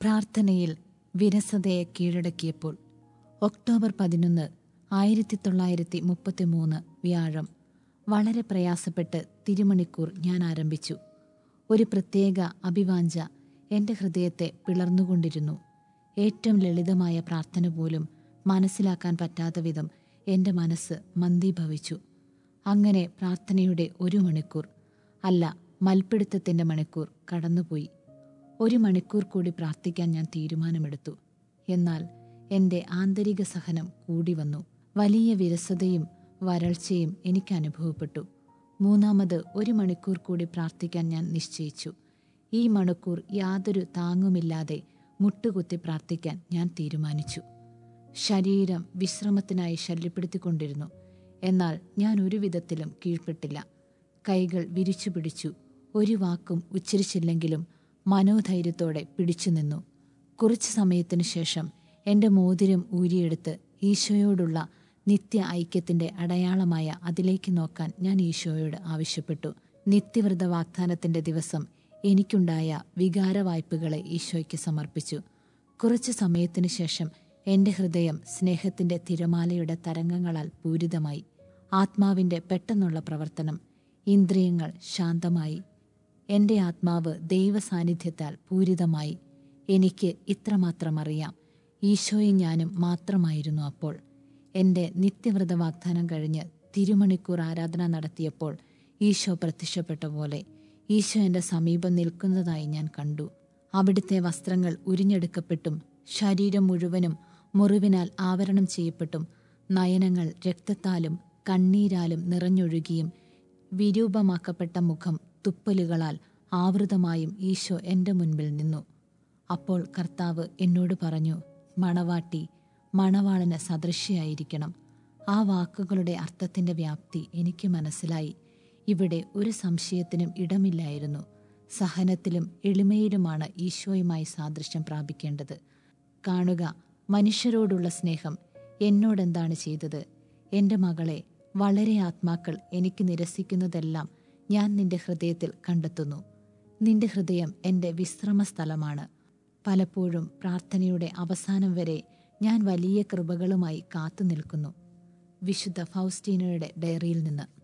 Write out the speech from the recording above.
പ്രാർത്ഥനയിൽ വിരസതയെ കീഴടക്കിയപ്പോൾ ഒക്ടോബർ പതിനൊന്ന് ആയിരത്തി തൊള്ളായിരത്തി മുപ്പത്തി മൂന്ന് വ്യാഴം വളരെ പ്രയാസപ്പെട്ട് തിരുമണിക്കൂർ ഞാൻ ആരംഭിച്ചു ഒരു പ്രത്യേക അഭിവാഞ്ച എൻ്റെ ഹൃദയത്തെ പിളർന്നുകൊണ്ടിരുന്നു ഏറ്റവും ലളിതമായ പ്രാർത്ഥന പോലും മനസ്സിലാക്കാൻ പറ്റാത്ത വിധം എൻ്റെ മനസ്സ് മന്ദീഭവിച്ചു അങ്ങനെ പ്രാർത്ഥനയുടെ ഒരു മണിക്കൂർ അല്ല മൽപ്പിടുത്തത്തിൻ്റെ മണിക്കൂർ കടന്നുപോയി ഒരു മണിക്കൂർ കൂടി പ്രാർത്ഥിക്കാൻ ഞാൻ തീരുമാനമെടുത്തു എന്നാൽ എൻ്റെ ആന്തരിക സഹനം കൂടി വന്നു വലിയ വിരസതയും വരൾച്ചയും എനിക്ക് അനുഭവപ്പെട്ടു മൂന്നാമത് ഒരു മണിക്കൂർ കൂടി പ്രാർത്ഥിക്കാൻ ഞാൻ നിശ്ചയിച്ചു ഈ മണിക്കൂർ യാതൊരു താങ്ങുമില്ലാതെ മുട്ടുകുത്തി പ്രാർത്ഥിക്കാൻ ഞാൻ തീരുമാനിച്ചു ശരീരം വിശ്രമത്തിനായി ശല്യപ്പെടുത്തിക്കൊണ്ടിരുന്നു എന്നാൽ ഞാൻ ഒരു വിധത്തിലും കീഴ്പ്പെട്ടില്ല കൈകൾ വിരിച്ചു പിടിച്ചു ഒരു വാക്കും ഉച്ചരിച്ചില്ലെങ്കിലും മനോധൈര്യത്തോടെ പിടിച്ചു നിന്നു കുറച്ചു സമയത്തിനു ശേഷം എൻ്റെ മോതിരം ഊരിയെടുത്ത് ഈശോയോടുള്ള നിത്യ ഐക്യത്തിൻ്റെ അടയാളമായ അതിലേക്ക് നോക്കാൻ ഞാൻ ഈശോയോട് ആവശ്യപ്പെട്ടു നിത്യവ്രത വാഗ്ദാനത്തിൻ്റെ ദിവസം എനിക്കുണ്ടായ വികാര വായ്പകളെ ഈശോയ്ക്ക് സമർപ്പിച്ചു കുറച്ചു സമയത്തിനു ശേഷം എൻ്റെ ഹൃദയം സ്നേഹത്തിൻ്റെ തിരമാലയുടെ തരംഗങ്ങളാൽ പൂരിതമായി ആത്മാവിൻ്റെ പെട്ടെന്നുള്ള പ്രവർത്തനം ഇന്ദ്രിയങ്ങൾ ശാന്തമായി എൻ്റെ ആത്മാവ് ദൈവസാന്നിധ്യത്താൽ പൂരിതമായി എനിക്ക് ഇത്രമാത്രം അറിയാം ഈശോയും ഞാനും മാത്രമായിരുന്നു അപ്പോൾ എൻ്റെ നിത്യവ്രത വാഗ്ദാനം കഴിഞ്ഞ് തിരുമണിക്കൂർ ആരാധന നടത്തിയപ്പോൾ ഈശോ പ്രത്യക്ഷപ്പെട്ട പോലെ ഈശോ എൻ്റെ സമീപം നിൽക്കുന്നതായി ഞാൻ കണ്ടു അവിടുത്തെ വസ്ത്രങ്ങൾ ഉരിഞ്ഞെടുക്കപ്പെട്ടും ശരീരം മുഴുവനും മുറിവിനാൽ ആവരണം ചെയ്യപ്പെട്ടും നയനങ്ങൾ രക്തത്താലും കണ്ണീരാലും നിറഞ്ഞൊഴുകിയും വിരൂപമാക്കപ്പെട്ട മുഖം തുപ്പലുകളാൽ ആവൃതമായും ഈശോ എൻ്റെ മുൻപിൽ നിന്നു അപ്പോൾ കർത്താവ് എന്നോട് പറഞ്ഞു മണവാട്ടി മണവാളന് സദൃശ്യയായിരിക്കണം ആ വാക്കുകളുടെ അർത്ഥത്തിൻ്റെ വ്യാപ്തി എനിക്ക് മനസ്സിലായി ഇവിടെ ഒരു സംശയത്തിനും ഇടമില്ലായിരുന്നു സഹനത്തിലും എളിമയിലുമാണ് ഈശോയുമായി സാദൃശ്യം പ്രാപിക്കേണ്ടത് കാണുക മനുഷ്യരോടുള്ള സ്നേഹം എന്നോടെന്താണ് ചെയ്തത് എൻ്റെ മകളെ വളരെ ആത്മാക്കൾ എനിക്ക് നിരസിക്കുന്നതെല്ലാം ഞാൻ നിന്റെ ഹൃദയത്തിൽ കണ്ടെത്തുന്നു നിന്റെ ഹൃദയം എൻ്റെ വിശ്രമ സ്ഥലമാണ് പലപ്പോഴും പ്രാർത്ഥനയുടെ അവസാനം വരെ ഞാൻ വലിയ കൃപകളുമായി കാത്തു നിൽക്കുന്നു വിശുദ്ധ ഫൗസ്റ്റീനയുടെ ഡയറിയിൽ നിന്ന്